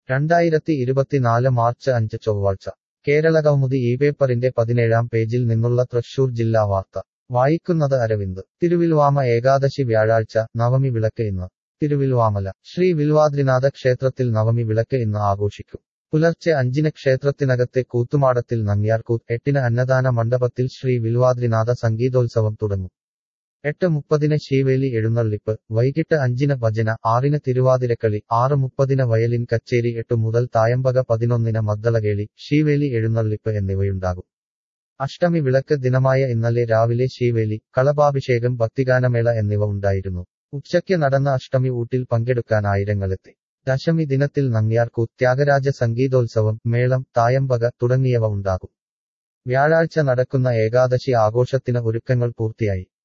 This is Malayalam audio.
രണ്ടായിരത്തി ഇരുപത്തിനാല് മാർച്ച് അഞ്ച് ചൊവ്വാഴ്ച കേരളകൗമുദി ഈ പേപ്പറിന്റെ പതിനേഴാം പേജിൽ നിന്നുള്ള തൃശൂർ ജില്ലാ വാർത്ത വായിക്കുന്നത് അരവിന്ദ് തിരുവിൽവാമ ഏകാദശി വ്യാഴാഴ്ച നവമി വിളക്ക് ഇന്ന് തിരുവിൽവാമല ശ്രീ വിൽവാദ്രിനാഥ ക്ഷേത്രത്തിൽ നവമി വിളക്ക് ഇന്ന് ആഘോഷിക്കും പുലർച്ചെ അഞ്ചിന് ക്ഷേത്രത്തിനകത്തെ കൂത്തുമാടത്തിൽ നങ്ങ്യാർകൂത്ത് എട്ടിന് അന്നദാന മണ്ഡപത്തിൽ ശ്രീ വിൽവാദ്രിനാഥ സംഗീതോത്സവം തുടങ്ങും എട്ട് മുപ്പതിന് ശീവേലി എഴുന്നള്ളിപ്പ് വൈകിട്ട് അഞ്ചിന് ഭജന ആറിന് തിരുവാതിരക്കളി ആറ് മുപ്പതിന് വയലിൻ കച്ചേരി എട്ട് മുതൽ തായമ്പക പതിനൊന്നിന് മദ്ദളകേളി ശീവേലി എഴുന്നള്ളിപ്പ് എന്നിവയുണ്ടാകും അഷ്ടമി വിളക്ക് ദിനമായ ഇന്നലെ രാവിലെ ശീവേലി കളഭാഭിഷേകം ഭക്തിഗാനമേള എന്നിവ ഉണ്ടായിരുന്നു ഉച്ചയ്ക്ക് നടന്ന അഷ്ടമി ഊട്ടിൽ പങ്കെടുക്കാൻ ആയിരങ്ങളെത്തി ദശമി ദിനത്തിൽ നങ്ങ്യാർക്കു ത്യാഗരാജ സംഗീതോത്സവം മേളം തായമ്പക തുടങ്ങിയവ ഉണ്ടാകും വ്യാഴാഴ്ച നടക്കുന്ന ഏകാദശി ആഘോഷത്തിന് ഒരുക്കങ്ങൾ പൂർത്തിയായി